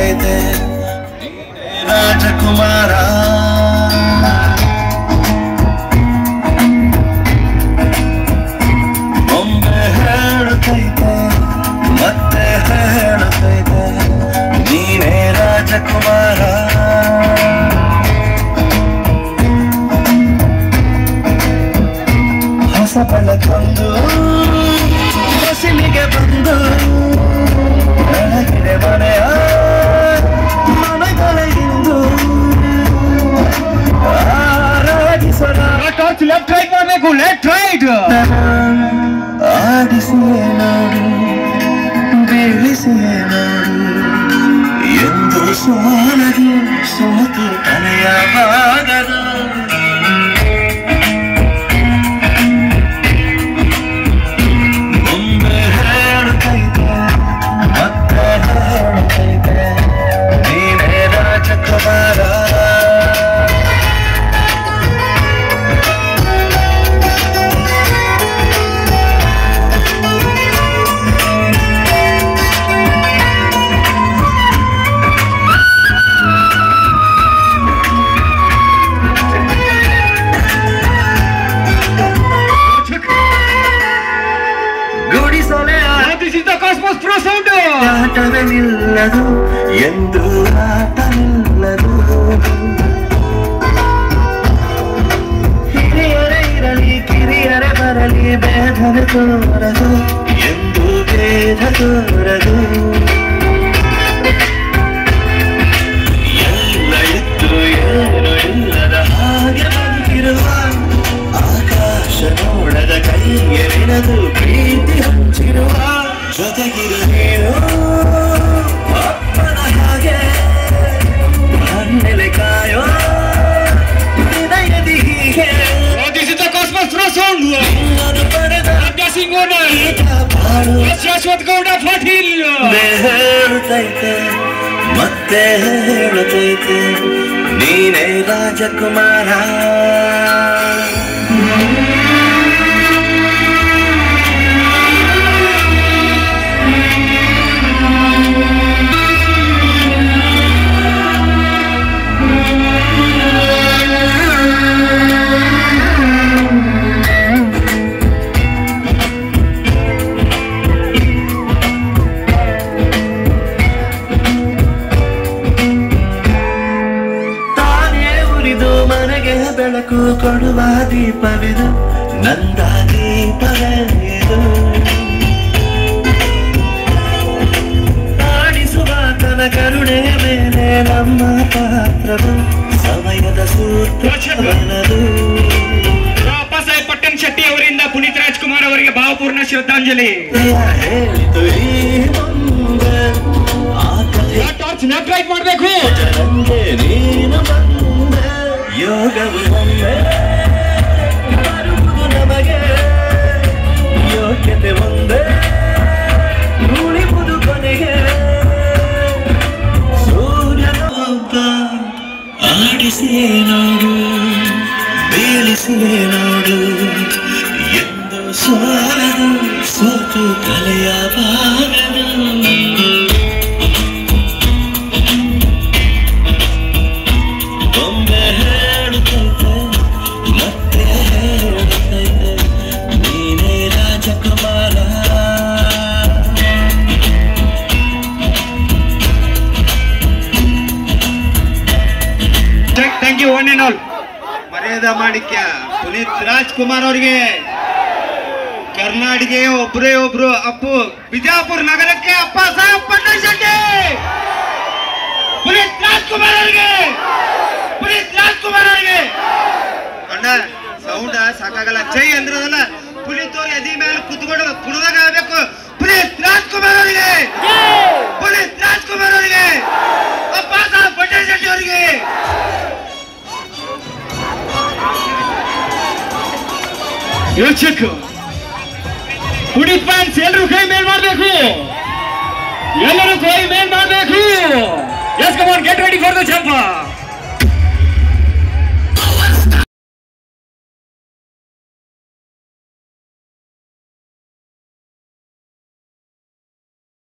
ಹೇಳುತ್ತೈತೆ ರಾಜಕುಮಾರ ಒಮ್ಮೆ ಹೇಳುತ್ತೈತೆ ಮತ್ತೆ ಹೇಳುತ್ತೈತೆ ನೀನೇ ರಾಜಕುಮಾರ ಹೊಸ ಬೆಳಕೊಂದು ಹೊಸಿಲಿಗೆ ಬಂದು ಬೆಳಗಿದೆ ಮನೆಯ ಮನೆಗಳಿಂದು ಆರಾಧಿಸೋಣ ಟಾರ್ಚ್ ಲೆಫ್ಟ್ ರೈಟ್ ಮಾಡಬೇಕು ಲೆಫ್ಟ್ ರೈಟ್ ಆಡಿಸಿಯೇ ನೋಡು ಬೀಳಿಸಿಯೇ ನೋಡು ಎಂದು ಸೋಲದು ಸೋತು ತಲೆಯವಾಗದು ಒಮ್ಮೆ ಹೇಳುತ್ತೈತೆ ಮತ್ತೆ ಹೇಳುತ್ತೈತೆ ನೀನೇ ರಾಜಕುಮಾರ ಗುಡಿಸೊಲೆಯ this is the cosmos pro sound ಆಟವೇ ನಿಲ್ಲದು ಎಂದು ಆಟ ನಿಲ್ಲದು ಹಿರಿಯರೇ ಇರಲಿ ಕಿರಿಯರೇ ಬರಲಿ ಭೇದವೇ ತೋರದು ಎಂದು ಭೇದ ತೋರದು ಎಲ್ಲ ಇತ್ತು ಏನು ಇಲ್ಲದ ಹಾಗೆ ಬಂದಿರುವ ಆಕಾಶ ನೋಡದ ಕೈಗೆ ನೆನೆದು ಪ್ರೀತಿ ಹಂಚಿರುವ ಜೊತೆಗಿರು ನೀನು ಅಪ್ಪನ ಹಾಗೆ ಹನ್ನೆಲೆ ಕಾಯೋ ಹೃದಯದಿ ಹೀಗೆ this is the cosmos pro sound ನಾನು ಪಡೆದ ಸಿಂಗ್ ಓನರ್ ಕಾಪಾಡು ಶಾಶ್ವತ್ ಗೌಡ ಪಾಟೀಲ್ ಹೇಳುತ್ತೈತೆ ಮತ್ತೆ ಹೇಳುತ್ತೈತೆ ನೀನೇ ರಾಜಕುಮಾರ ತಾನೇ ಉರಿದು ಮನೆಗೆ ಬೆಳಕು ಕೊಡುವ ದೀಪವಿದು ನಂದ ದೀಪವೇ ಇದು ಆಡಿಸುವ ತನ ಕರುಣೆ ಮೇಲೆ ನಮ್ಮ ಪಾತ್ರವು ಸಮಯದ ಸೂತ್ರವನದು ಬಾಬಾ ಸಾಹೇಬ್ ಪಟ್ಟಣ್ ಶೆಟ್ಟಿ ಅವರಿಂದ ಪುನೀತ್ ರಾಜ್ಕುಮಾರ್ ಅವರಿಗೆ ಭಾವಪೂರ್ಣ ಶ್ರದ್ಧಾಂಜಲಿ ಹೇಳಿತು ಈ ಮುಂದೆ ಆ ಕಥೆ ಟಾರ್ಚ್ ಲೆಫ್ಟ್ ರೈಟ್ ಮಾಡಬೇಕು ಜನಂಗೆ ನೀನು ಬಂದೆ ಯೋಗವು ಒಮ್ಮೆ ಬರುವುದು ನಮಗೆ ಯೋಗ್ಯತೆ ಒಂದೇ ಉಳಿಯುವುದು ಕೊನೆಗೆ ಸೂರ್ಯನ ಹಬ್ಬ ಆಡಿಸಿಯೇ ನೋಡು ಬೀಳಿಸಿಯೇ ನೋಡು ಎಂದು ಸೋಲದು ಸೋತು ತಲೆಯ ಬಾಗದು ಒಮ್ಮೆ ಹೇಳುತ್ತೈತೆ ಮತ್ತೆ ಹೇಳುತ್ತೈತೆ ನೀನೇ ರಾಜಕುಮಾರ thank you one and all ಮರ್ಯಾದ ಮಾಡಿಕ್ಯ ಪುನೀತ್ ರಾಜ್ಕುಮಾರ್ ಅವರಿಗೆ ಕರ್ನಾಟಕ ಒಬ್ರೇ ಒಬ್ರು ಅಪ್ಪು ಬಿಜಾಪುರ ನಗರಕ್ಕೆ ಅಪ್ಪ ಸಾಹೇಬ್ ಪಟ್ಟಣ್ ಶೆಟ್ಟಿ ಪುನೀತ್ ರಾಜ್ಕುಮಾರ್ ಅವರಿಗೆ ಪುನೀತ್ ರಾಜ್ಕುಮಾರ್ ಅವರಿಗೆ ಅಣ್ಣ ಸೌಂಡ ಸಾಕಾಗಲ್ಲ ಜೈ ಅಂದ್ರದಲ್ಲ ಪುನೀತ್ ಅವ್ರ ಎದಿ ಮೇಲೆ ಕುತ್ಕೊಂಡು ಕುಡ್ದಾಗ ಆಗ್ಬೇಕು ಪುನೀತ್ ರಾಜ್ಕುಮಾರ್ ಅವರಿಗೆ ಪುನೀತ್ ರಾಜ್ಕುಮಾರ್ ಅವರಿಗೆ ಅಪ್ಪ ಸಾಹೇಬ್ ಪಟ್ಟಣ್ ಶೆಟ್ಟಿ ಅವರಿಗೆ ಯೋಚಕ್ ಪುನೀತ್ ಫ್ಯಾನ್ಸ್ ಎಲ್ಲರೂ ಕೈ ಮೇಲ್ ಮಾಡಬೇಕು ಎಲ್ಲರೂ ಕೈ ಮೇಲ್ ಮಾಡಬೇಕು yes come on get ready for the jump